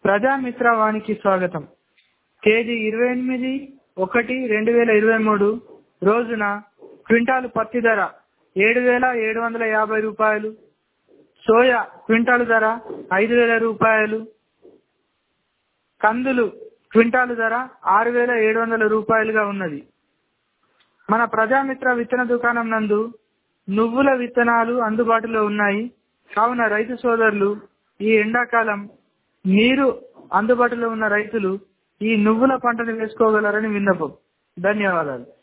ప్రజామిత్ర వానికి స్వాగతం తేదీ ఇరవై ఎనిమిది ఒకటి రెండు వేల ఇరవై మూడు రోజున క్వింటాలు పత్తి ధర ఏడు వేల ఏడు వందల యాభై రూపాయలు సోయా క్వింటాలు ధర ఐదు వేల రూపాయలు కందులు క్వింటాలు ధర ఆరు వేల ఏడు వందల రూపాయలుగా ఉన్నది మన ప్రజామిత్ర విత్తన దుకాణం నందు నువ్వుల విత్తనాలు అందుబాటులో ఉన్నాయి కావున రైతు సోదరులు ఈ ఎండాకాలం నీరు అందుబాటులో ఉన్న రైతులు ఈ నువ్వుల పంటను వేసుకోగలరని విన్నపం ధన్యవాదాలు